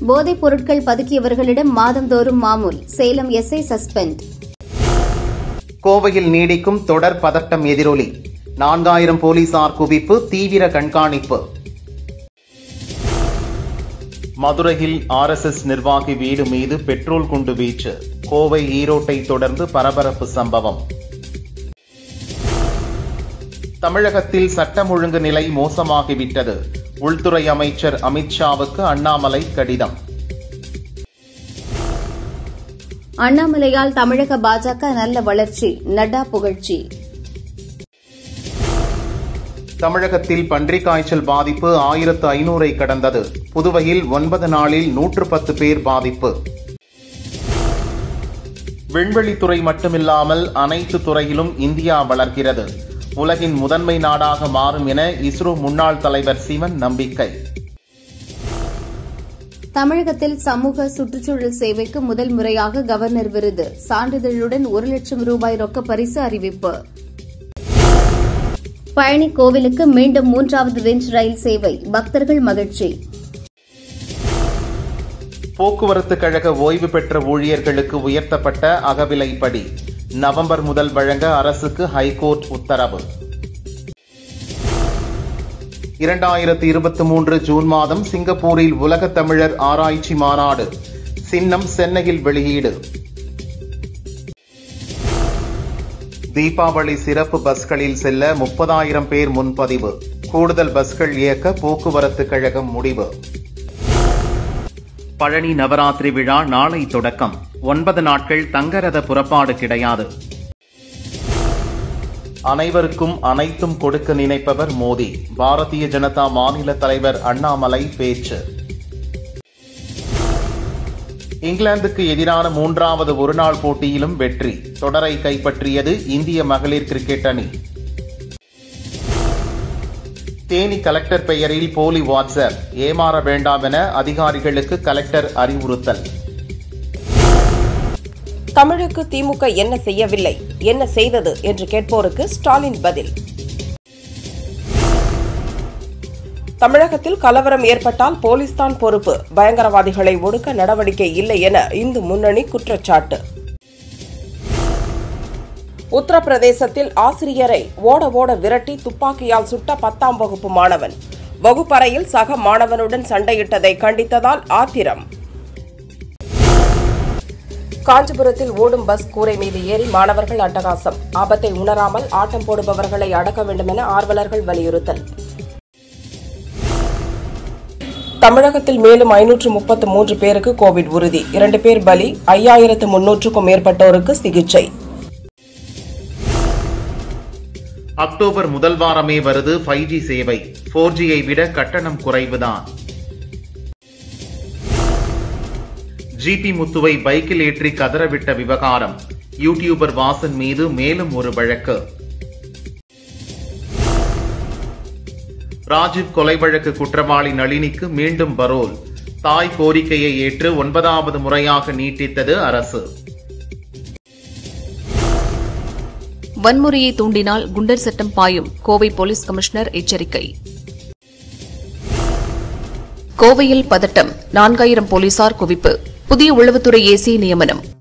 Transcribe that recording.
போதைப் பொருட்கள் பதுக்கியவர்களிடம் மாதந்தோறும் மாமூல் சேலம் எஸ்ஐ சஸ்பெண்ட் கோவையில் நீடிக்கும் தொடர் பதட்டம் எதிரொலி நான்காயிரம் போலீசார் குவிப்பு தீவிர கண்காணிப்பு மதுரையில் ஆர்எஸ்எஸ் நிர்வாகி வீடு மீது பெட்ரோல் குண்டு வீச்சு கோவை ஈரோட்டை தொடர்ந்து பரபரப்பு சம்பவம் தமிழகத்தில் சட்டம் ஒழுங்கு நிலை மோசமாகிவிட்டது உள்துறை அமைச்சர் அமித்ஷாவுக்கு அண்ணாமலை கடிதம் அண்ணாமலையால் தமிழக பாஜக நல்ல வளர்ச்சி நட்டா புகழ்ச்சி தமிழகத்தில் பன்றிக் காய்ச்சல் பாதிப்பு ஆயிரத்து ஐநூறை கடந்தது புதுவையில் ஒன்பது நாளில் நூற்று பத்து பேர் பாதிப்பு விண்வெளித்துறை மட்டுமில்லாமல் அனைத்து துறையிலும் இந்தியா வளர்கிறது உலகின் முதன்மை நாடாக மாறும் என இஸ்ரோ முன்னாள் தலைவர் சிவன் நம்பிக்கை தமிழகத்தில் சமூக சுற்றுச்சூழல் சேவைக்கு முதல் முறையாக கவர்னர் விருது சான்றிதழுடன் ஒரு லட்சம் ரூபாய் ரொக்க பரிசு அறிவிப்பு பழனி கோவிலுக்கு மீண்டும் மூன்றாவது வெஞ்ச் ரயில் சேவை பக்தர்கள் மகிழ்ச்சி போக்குவரத்து கழக ஓய்வு பெற்ற ஊழியர்களுக்கு உயர்த்தப்பட்ட அகவிலைப்படி நவம்பர் முதல் வழங்க அரசுக்கு ஹைகோர்ட் உத்தரவு இரண்டாயிரத்து இருபத்தி மூன்று ஜூன் மாதம் சிங்கப்பூரில் உலக தமிழர் ஆராய்ச்சி மாநாடு சின்னம் சென்னையில் வெளியீடு தீபாவளி சிறப்பு பஸ்களில் செல்ல முப்பதாயிரம் பேர் முன்பதிவு கூடுதல் பஸ்கள் இயக்க போக்குவரத்து கழகம் முடிவு பழனி நவராத்திரி விழா நாளை தொடக்கம் ஒன்பது நாட்கள் தங்கரத புறப்பாடு கிடையாது அனைவருக்கும் அனைத்தும் கொடுக்க நினைப்பவர் மோடி பாரதிய ஜனதா மாநில தலைவர் அண்ணாமலை பேச்சு இங்கிலாந்துக்கு எதிரான மூன்றாவது ஒருநாள் போட்டியிலும் வெற்றி தொடரை கைப்பற்றியது இந்திய மகளிர் கிரிக்கெட் அணி தேனி கலெக்டர் பெயரில் போலி வாட்ஸ்அப் ஏமாற வேண்டாம் என அதிகாரிகளுக்கு கலெக்டர் அறிவுறுத்தல் தமிழுக்கு திமுக என்ன செய்யவில்லை என்ன செய்தது என்று கேட்போருக்கு ஸ்டாலின் பதில் தமிழகத்தில் கலவரம் ஏற்பட்டால் போலீஸ்தான் பொறுப்பு பயங்கரவாதிகளை ஒடுக்க நடவடிக்கை இல்லை என இந்து முன்னணி குற்றச்சாட்டு உத்தரப்பிரதேசத்தில் ஆசிரியரை ஓட ஓட விரட்டி துப்பாக்கியால் சுட்ட பத்தாம் வகுப்பு மாணவன் வகுப்பறையில் சக மாணவனுடன் சண்டையிட்டதை கண்டித்ததால் ஆத்திரம் காஞ்சிபுரத்தில் ஓடும் பஸ் கூரை மீது ஏறி மாணவர்கள் அட்டகாசம் ஆபத்தை உணராமல் ஆட்டம் போடுபவர்களை அடக்க வேண்டும் என ஆர்வலர்கள் வலியுறுத்தல் தமிழகத்தில் மேலும் ஐநூற்று முப்பத்து மூன்று பேருக்கு கோவிட் உறுதி இரண்டு பேர் பலி ஐயாயிரத்து முன்னூற்றுக்கும் மேற்பட்டோருக்கு சிகிச்சை அக்டோபர் முதல் வாரமே வருது ஃபைவ் ஜி சேவை ஃபோர் ஜியை விட கட்டணம் குறைவுதான் ஜிபி முத்துவை பைக்கில் ஏற்றி கதறவிட்ட விவகாரம் யூடியூபர் வாசன் மீது மேலும் ஒரு வழக்கு ராஜீவ் கொலை வழக்கு குற்றவாளி நளினிக்கு மீண்டும் பரோல் தாய் கோரிக்கையை ஏற்று ஒன்பதாவது முறையாக நீட்டித்தது அரசு வன்முறையை தூண்டினால் குண்டர் சட்டம் பாயும் கோவை போலீஸ் கமிஷனர் எச்சரிக்கை கோவையில் பதட்டம் நான்காயிரம் போலீசார் குவிப்பு புதிய உளவுத்துறை ஏசி நியமனம்